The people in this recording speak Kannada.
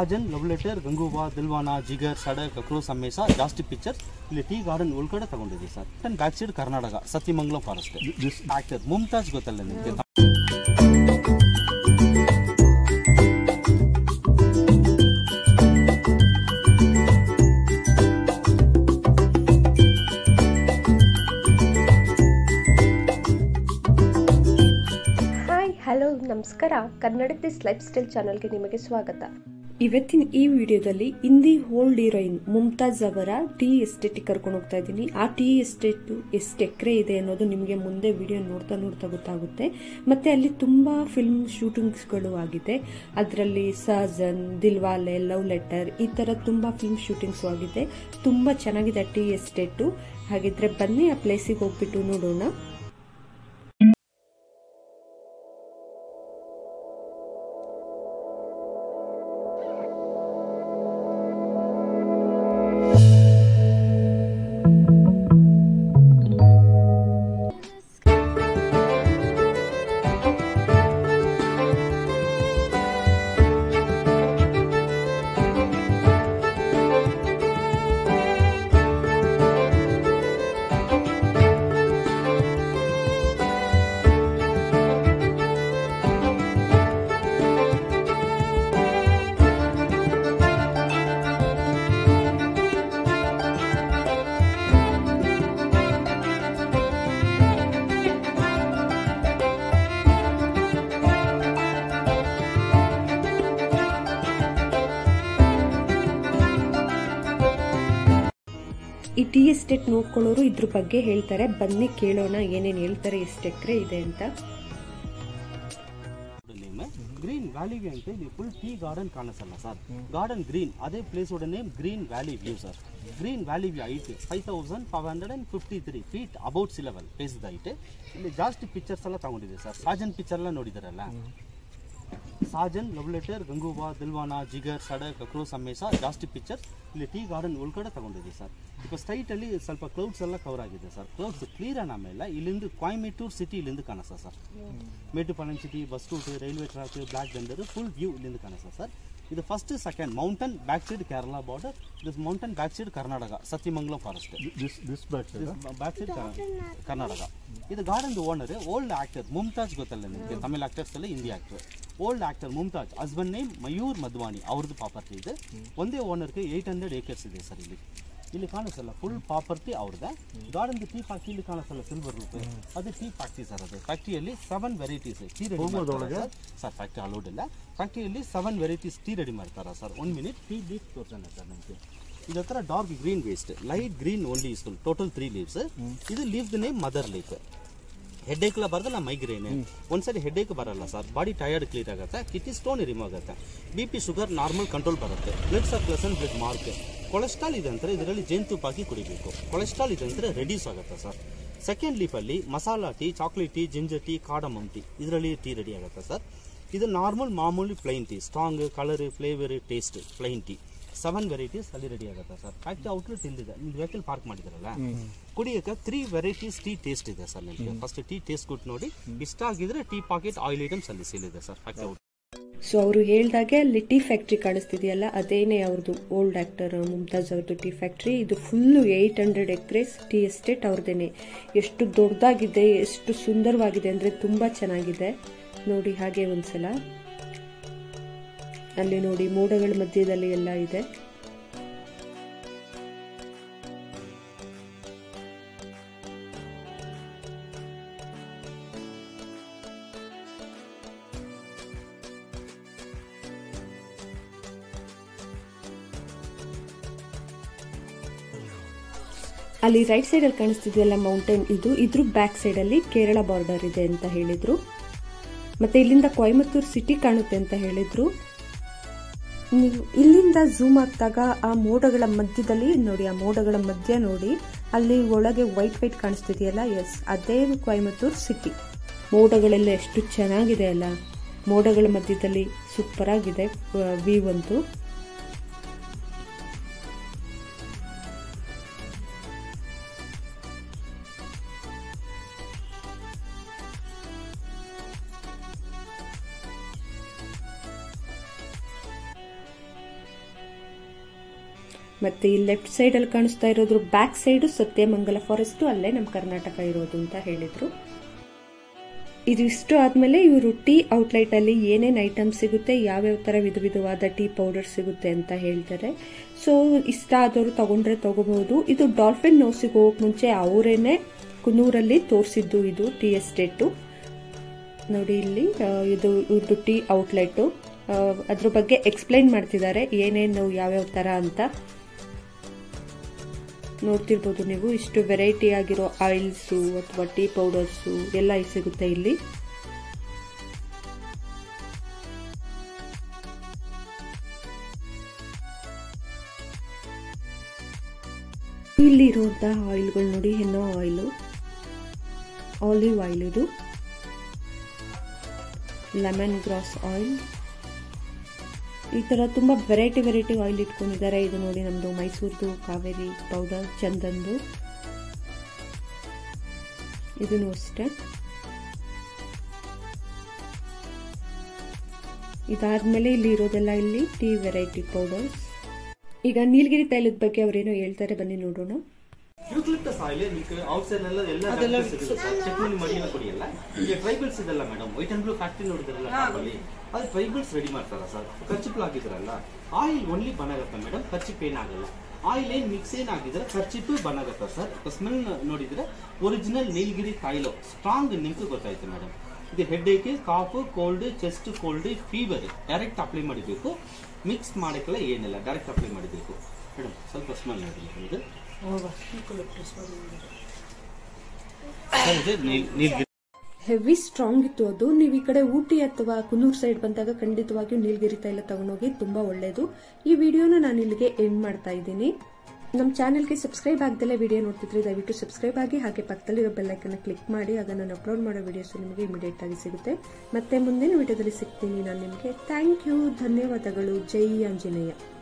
ಸಾಜನ್ ಲವ್ ಲೆಟರ್ ಗಂಗೂಬಾ ದಿಲ್ವಾನಾ ಜಿಗರ್ ಸಡಕ್ ಅಕ್ರೋಸ್ ಅಮ್ಮೇಸ ಜಾಸ್ತಿ ಪಿಕ್ಚರ್ಸ್ ಇಲ್ಲಿ ಟೀ ಗಾರ್ಡನ್ ಒಳಗಡೆ ತಗೊಂಡಿದ್ದೀವಿ sir and back side Karnataka Sathyamangalam forest actor Mumtaz ಗೊತ್ತಲ್ಲ ನಿಮಗೆ ಹಾಯ್ ಹಲೋ ನಮಸ್ಕಾರ ಕನ್ನಡ ದಿಸ್ ಲೈಫ್ ಸ್ಟೈಲ್ ಚಾನಲ್ಗೆ ನಿಮಗೆ ಸ್ವಾಗತ ಇವತ್ತಿನ ಈ ವಿಡಿಯೋದಲ್ಲಿ ಹಿಂದಿ ಓಲ್ಡ್ ಹೀರೋಯಿನ್ ಮುಮ್ತಾಜ್ ಅವರ ಟೀ ಎಸ್ಟೇಟಿಗೆ ಕರ್ಕೊಂಡು ಹೋಗ್ತಾ ಇದ್ದೀನಿ ಆ ಟೀ ಎಸ್ಟೇಟ್ ಎಷ್ಟು ಎಕರೆ ಇದೆ ಅನ್ನೋದು ನಿಮಗೆ ಮುಂದೆ ವಿಡಿಯೋ ನೋಡ್ತಾ ನೋಡ್ತಾ ಗೊತ್ತಾಗುತ್ತೆ ಮತ್ತೆ ಅಲ್ಲಿ ತುಂಬಾ ಫಿಲ್ಮ್ ಶೂಟಿಂಗ್ಸ್ಗಳು ಆಗಿದೆ ಅದರಲ್ಲಿ ಸಹಜನ್ ದಿಲ್ವಾಲೆ ಲವ್ ಲೆಟರ್ ಈ ತರ ತುಂಬಾ ಫಿಲ್ಮ್ ಶೂಟಿಂಗ್ಸ್ ಆಗಿದೆ ತುಂಬಾ ಚೆನ್ನಾಗಿದೆ ಟೀ ಎಸ್ಟೇಟು ಹಾಗಿದ್ರೆ ಬನ್ನಿ ಆ ಪ್ಲೇಸಿಗೆ ಹೋಗ್ಬಿಟ್ಟು ನೋಡೋಣ ಈ ಟೀ ಎಸ್ಟೇಟ್ ನೋಡ್ಕೊಳ್ಳೋರು ಇದ್ರ ಬಗ್ಗೆ ಹೇಳ್ತಾರೆ ಬನ್ನಿ ಕೇಳೋಣ ಏನೇನು ಹೇಳ್ತಾರೆ ಎಷ್ಟು ಎಕರೆ ಇದೆ ಅಂತ ನೇಮ್ ಗ್ರೀನ್ ವ್ಯಾಲಿಗೆ ಅಂತ ಇಲ್ಲಿ ಫುಲ್ ಟೀ ಗಾರ್ಡನ್ ಕಾಣಿಸಲ್ಲ ಸರ್ ಗಾರ್ಡನ್ ಗ್ರೀನ್ ಅದೇ place name green valley view sir green valley view eight five thousand five hundred and fifty three feet about sea level ಫೇಸ್ದ ಐಟ್ ಇಲ್ಲಿ ಜಾಸ್ತಿ ಪಿಕ್ಚರ್ಸ್ ಎಲ್ಲ ತಗೊಂಡಿದೆ ಸರ್ ಸಾಜನ್ ಪಿಕ್ಚರ್ ಎಲ್ಲ ನೋಡಿದಾರಲ್ಲ ಸಾಜನ್ ಲವ್ ಲೆಟರ್ ಗಂಗೂಬಾ ದಿಲ್ವಾನಾ ಜಿಗರ್ ಸಡಕ್ ಅಕ್ರೋಸ್ ಅಮ್ಮೇಸ ಜಾಸ್ತಿ ಪಿಕ್ಚರ್ಸ್ ಇಲ್ಲಿ ಟೀ ಗಾರ್ಡನ್ ಒಳಗಡೆ ತಗೊಂಡಿದ್ದೀವಿ ಸರ್ ಬಿಕಾಸ್ ಅಲ್ಲಿ ಸ್ವಲ್ಪ ಕ್ಲೌಡ್ಸ್ ಎಲ್ಲ ಕವರ್ ಆಗಿದೆ ಸರ್ ಕ್ಲೌಡ್ಸ್ ಕ್ಲಿಯರ್ ಆಮೇಲೆ ಇಲ್ಲಿಂದ ಕೊಯಮೆಟೂರ್ ಸಿಟಿ ಇಲ್ಲಿಂದ ಕಾಣಿಸ್ತಾ sir Mettupalayam city bus route railway track block ಬಂದರು ಫುಲ್ ವ್ಯೂ ಇಲ್ಲಿಂದ ಕಾಣಿಸ್ತಾ ಸರ್ ಇದು first second mountain back side Kerala border this mountain back side Karnataka Sathyamangalam forest This this back side. huh? Back side Karnataka ಇದು garden owner old actor Mumtaz ಗೊತ್ತಲ್ಲ ನಿಮಗೆ ತಮಿಳ್ ಆಕ್ಟರ್ಸ್ ಅಲ್ಲಿ Hindi actor old actor Mumtaz husband name Mayur Madhwani ಅವ್ರದ್ದು ಪ್ರಾಪರ್ಟಿ ಇದೆ ಒಂದೇ ಓನರ್ಗೆ ಏಯ್ಟ್ ಹಂಡ್ರೆಡ್ ಏಕರ್ಸ್ ಇದೆ ಸರ್ ಇಲ್ಲಿ ಇಲ್ಲಿ ಕಾಣಿಸಲ್ಲ ಫುಲ್ ಪ್ರಾಪರ್ಟಿ ಅವ್ರದ್ದೆ ಗಾರ್ಡನ್ ಟೀ ಫ್ಯಾಕ್ಟ್ರಿ ಇಲ್ಲಿ ಕಾಣಿಸಲ್ಲ ಸಿಲ್ವರ್ ರೂಪ್ ಅದು ಟೀ ಫ್ಯಾಕ್ಟ್ರಿ ಸರ್ ಅದು ಫ್ಯಾಕ್ಟ್ರಿಯಲ್ಲಿ ಸೆವೆನ್ ವೆರೈಟೀಸ್ ಟೀ ರೆಡಿ ಮಾಡ್ತಾರೆ ಸರ್ ಫ್ಯಾಕ್ಟ್ರಿ ಅಲೋಡ್ ಇಲ್ಲ ಫ್ಯಾಕ್ಟ್ರಿಯಲ್ಲಿ ಸೆವೆನ್ ವೆರೈಟೀಸ್ ಟೀ ರೆಡಿ ಮಾಡ್ತಾರೆ sir one minute tea leaf ತೋರ್ಸೋಣ ಸರ್ ನಮಗೆ ಇದು ಹತ್ರ dark green waste light green only useful total three leaves ಇದು leaf name mother leaf headache ಎಲ್ಲ ಬರಲ್ಲ ಮೈಗ್ರೇನ್ ಒಂದ್ಸರಿ ಹೆಡ್ಏಕ್ ಬರಲ್ಲ ಸರ್ ಬಾಡಿ ಟಯರ್ಡ್ ಕ್ಲೀರ್ ಆಗುತ್ತೆ ಕಿಡ್ನಿ ಸ್ಟೋನ್ ರಿಮೂವ್ ಆಗುತ್ತೆ B P sugar normal control ಬರುತ್ತೆ blood circulation blood mark cholesterol ಇದೆ ಅಂದರೆ ಇದರಲ್ಲಿ ಜೇನುತುಪ್ಪ ಹಾಕಿ ಕುಡಿಬೇಕು ಕೊಲೆಸ್ಟ್ರಾಲ್ ಇದೆ ಅಂದರೆ ರೆಡ್ಯೂಸ್ ಆಗುತ್ತೆ ಸರ್ ಸೆಕೆಂಡ್ ಲೀಫಲ್ಲಿ masala tea chocolate tea ginger tea cardamom tea ಇದರಲ್ಲಿ ಟೀ ರೆಡಿ ಆಗುತ್ತೆ ಸರ್ ಇದು ನಾರ್ಮಲ್ ಮಾಮೂಲಿ plain tea strong colour flavour taste plain tea seven varieties ಅಲ್ಲಿ ರೆಡಿ ಆಗುತ್ತೆ ಸರ್ ಫ್ಯಾಕ್ಟ್ರಿ ಔಟ್ಲೆಟ್ ಇಲ್ಲಿದೆ ನಿಮ್ಗೆ ವೆಹಿಕಲ್ ಪಾರ್ಕ್ ಮಾಡಿದಾರಲ್ಲ ಕುಡಿಯೋಕೆ ತ್ರೀ ವೆರೈಟೀಸ್ ಟೀ ಟೇಸ್ಟ್ ಇದೆ ಸರ್ ನಿಮಗೆ ಫಸ್ಟ್ ಟೀ ಟೇಸ್ಟ್ ಕೊಟ್ಟು ನೋಡಿ ಇಷ್ಟ ಆಗಿದ್ರೆ ಟೀ ಪಾಕೆಟ್ ಆಯಿಲ್ ಐಟಮ್ಸ್ ಅಲ್ಲಿ ಸೇಲ್ ಇದೆ ಸರ್ ಫ್ಯಾಕ್ಟ್ರಿ ಔಟ್ ಸೊ ಅವರು ಹೇಳ್ದಾಗೆ ಅಲ್ಲಿ ಟೀ ಫ್ಯಾಕ್ಟ್ರಿ ಕಾಣಿಸ್ತಿದೆಯಲ್ಲ ಅದೇನೇ ಅವ್ರದ್ದು ಓಲ್ಡ್ ಆಕ್ಟರ್ ಮುಮ್ತಾಜ್ ಅವ್ರದ್ದು ಟೀ ಫ್ಯಾಕ್ಟ್ರಿ ಇದು full eight hundred acres tea estate ಅವ್ರದ್ದೇನೆ ಎಷ್ಟು ದೊಡ್ಡದಾಗಿದೆ ಎಷ್ಟು ಸುಂದರವಾಗಿದೆ ಅಂದರೆ ತುಂಬ ಚೆನ್ನಾಗಿದೆ ನೋಡಿ ಹಾಗೆ ಒಂದ್ಸಲ ಅಲ್ಲಿ ನೋಡಿ ಮೋಡಗಳ ಮಧ್ಯದಲ್ಲಿ ಎಲ್ಲ ಇದೆ ಅಲ್ಲಿ ರೈಟ್ ಸೈಡಲ್ಲಿ ಕಾಣಿಸ್ತಿದೆಯಲ್ಲ ಮೌಂಟೇನ್ ಇದು ಇದ್ರ ಬ್ಯಾಕ್ ಸೈಡಲ್ಲಿ ಕೇರಳ ಬಾರ್ಡರ್ ಇದೆ ಅಂತ ಹೇಳಿದ್ರು ಮತ್ತೆ ಇಲ್ಲಿಂದ ಕೊಯಮತ್ತೂರು ಸಿಟಿ ಕಾಣುತ್ತೆ ಅಂತ ಹೇಳಿದ್ರು ನೀವು ಇಲ್ಲಿಂದ ಝೂಮ್ ಆಗ್ದಾಗ ಆ ಮೋಡಗಳ ಮಧ್ಯದಲ್ಲಿ ನೋಡಿ ಆ ಮೋಡಗಳ ಮಧ್ಯ ನೋಡಿ ಅಲ್ಲಿ ಒಳಗೆ ವೈಟ್ ವೈಟ್ ಕಾಣಿಸ್ತಿದೆಯಲ್ಲ ಎಸ್ ಅದೇ ಕೊಯಮತ್ತೂರು ಸಿಟಿ ಮೋಡಗಳೆಲ್ಲ ಎಷ್ಟು ಚೆನ್ನಾಗಿದೆ ಅಲ್ಲ ಮೋಡಗಳ ಮಧ್ಯದಲ್ಲಿ ಸೂಪರ್ ಆಗಿದೆ ವ್ಯೂ ಅಂತೂ ಮತ್ತೆ ಈ ಲೆಫ್ಟ್ ಸೈಡ್ ಅಲ್ಲಿ ಕಾಣಿಸ್ತಾ ಇರೋದ್ರ ಬ್ಯಾಕ್ ಸೈಡ್ ಸತ್ಯಮಂಗಲ ಫಾರೆಸ್ಟ್ ಅಲ್ಲೇ ನಮ್ಮ ಕರ್ನಾಟಕ ಇರೋದು ಅಂತ ಹೇಳಿದ್ರು ಇದಿಷ್ಟು ಆದ್ಮೇಲೆ ಇವರು ಟೀ ಔಟ್ಲೆಟ್ ಅಲ್ಲಿ ಏನೇನ್ ಐಟಮ್ ಸಿಗುತ್ತೆ ಯಾವ್ಯಾವ ತರ ವಿಧ ವಿಧವಾದ ಟೀ ಪೌಡರ್ ಸಿಗುತ್ತೆ ಅಂತ ಹೇಳ್ತಾರೆ ಸೊ ಇಷ್ಟ ಆದವರು ತಗೊಂಡ್ರೆ ತಗೋಬಹುದು ಇದು ಡಾಲ್ಫಿನ್ ನೋಸಿಗೆ ಹೋಗಕ್ ಮುಂಚೆ ಅವರೇನೆ ಕುನ್ನೂರಲ್ಲಿ ತೋರಿಸಿದ್ದು ಇದು ಟೀ ಎಸ್ಟೇಟು ನೋಡಿ ಇಲ್ಲಿ ಆ, ಇದು ಇವ್ರದ್ದು ಟೀ ಔಟ್ಲೆಟ್ ಅದ್ರ ಬಗ್ಗೆ ಎಕ್ಸ್ಪ್ಲೈನ್ ಮಾಡ್ತಿದ್ದಾರೆ ಏನೇನು ಯಾವ್ಯಾವ ತರ ಅಂತ ನೋಡ್ತಿರ್ಬೋದು ನೀವು ಇಷ್ಟು ವೆರೈಟಿ ಆಗಿರೋ ಆಯಿಲ್ಸು ಅಥವಾ ಟೀ ಪೌಡರ್ಸು ಎಲ್ಲ ಸಿಗುತ್ತೆ ಇಲ್ಲಿ ಇಲ್ಲಿ ಇರುವಂತಹ ಆಯಿಲ್ಗಳು ನೋಡಿ ಹೆನ್ನೋ ಆಯಿಲು ಆಲಿವ್ ಆಯಿಲ್ ಇದು ಲೆಮನ್ ಗ್ರಾಸ್ ಆಯಿಲ್ ಈ ತರ ತುಂಬಾ ವೆರೈಟಿ ವೆರೈಟಿ ಆಯಿಲ್ ಇಟ್ಕೊಂಡಿದ್ದಾರೆ ಇದು ನೋಡಿ ನಮ್ದು ಮೈಸೂರ್ದು ಕಾವೇರಿ ಪೌಡರ್ ಚಂದಂದು ಇದನ್ನು ಅಷ್ಟೇ ಇದಾದ್ಮೇಲೆ ಇಲ್ಲಿ ಇರೋದೆಲ್ಲ ಇಲ್ಲಿ ಟೀ ವೆರೈಟಿ ಪೌಡರ್ಸ್ ಈಗ ನೀಲಗಿರಿ ತೈಲದ ಬಗ್ಗೆ ಅವರೇನೋ ಹೇಳ್ತಾರೆ ಬನ್ನಿ ನೋಡೋಣ ಯೂಕ್ಲಿಪ್ಟಸ್ ಆಯಿಲ್ ನಿಮಗೆ ಔಟ್ಸೈಡ್ ಎಲ್ಲ ಎಲ್ಲ ಅದೆಲ್ಲ ಸಿಗುತ್ತೆ ಸರ್ ಚಟ್ನಿ ಮಡಿ ಎಲ್ಲ ಕುಡಿಯಲ್ಲ ಈಗ ಟ್ರೈಬಲ್ಸ್ ಇದೆಲ್ಲ madam white and blue factory ನೋಡಿದ್ರಲ್ಲ ಅಲ್ಲಿ ಅದು ಟ್ರೈಬಲ್ಸ್ ರೆಡಿ ಮಾಡ್ತಾರ ಸರ್ ಖರ್ಚಿಪ್ ಆಗಿದ್ರಲ್ಲ ಆಯಿಲ್ ಓನ್ಲಿ ಬನಾಗತ್ತೆ ಮೇಡಮ್ ಖರ್ಚಿಪ್ ಏನಾಗಲ್ಲ ಆಯಿಲ್ ಏನ್ ಮಿಕ್ಸ್ ಏನಾಗಿದ್ರೆ ಖರ್ಚಿಪ್ ಬನಾಗತ್ತ ಸರ್ ಸ್ಮೆಲ್ ನೋಡಿದ್ರೆ ಒರಿಜಿನಲ್ ನೀಲಗಿರಿ ತೈಲ ಸ್ಟ್ರಾಂಗ್ ನಿಮ್ಗೆ ಗೊತ್ತಾಯ್ತು ಮೇಡಮ್ ಇದು headache cough cold chest cold fever direct apply ಮಾಡಬೇಕು ಮಿಕ್ಸ್ ಮಾಡಕ್ಕೆಲ್ಲ ಏನಿಲ್ಲ ಡೈರೆಕ್ಟ್ ಅಪ್ಲೈ ಮಾಡಬೇಕು ಮೇಡಮ್ ಸ್ವಲ್ಪ ಸ್ಮೆಲ್ ನೋಡಿ ಇದು ಸರ್, ಇದು ನೀಲ್- ನೀಲ್ಗಿರಿ ಹೆವಿ ಸ್ಟ್ರಾಂಗ್ ಇತ್ತು ಅದು ನೀವು ಈ ಕಡೆ ಊಟಿ ಅಥವಾ ಕುನ್ನೂರ್ ಸೈಡ್ ಬಂದಾಗ ಖಂಡಿತವಾಗಿಯೂ ನೀಲಗಿರಿ ತೈಲ ತಗೊಂಡೋಗಿ ತುಂಬಾ ಒಳ್ಳೇದು ಈ ವಿಡಿಯೋನ ನಾನು ಇಲ್ಲಿಗೆ ಎಂಡ್ ಮಾಡ್ತಾ ಇದ್ದೀನಿ ನಮ್ಮ ಚಾನೆಲ್ಗೆ ಸಬ್ಸ್ಕ್ರೈಬ್ ಆಗದಲ್ಲೇ ವಿಡಿಯೋ ನೋಡ್ತಿದ್ರೆ ದಯವಿಟ್ಟು ಸಬ್ಸ್ಕ್ರೈಬ್ ಆಗಿ ಹಾಗೆ ಪಕ್ಕದಲ್ಲಿರೋ ಬೆಲ್ಲೈಕನ್ನ ಕ್ಲಿಕ್ ಮಾಡಿ ಆಗ ನಾನು ಅಪ್ಲೋಡ್ ಮಾಡೋ ವಿಡಿಯೋಸ್ ನಿಮಗೆ ಇಮಿಡಿಯೇಟ್ ಆಗಿ ಸಿಗುತ್ತೆ ಮತ್ತೆ ಮುಂದಿನ ವಿಡಿಯೋದಲ್ಲಿ ಸಿಗ್ತೀನಿ ನಾನು ನಿಮಗೆ ಥ್ಯಾಂಕ್ ಯು ಧನ್ಯವಾದಗಳು ಜೈ ಆಂಜನೇಯ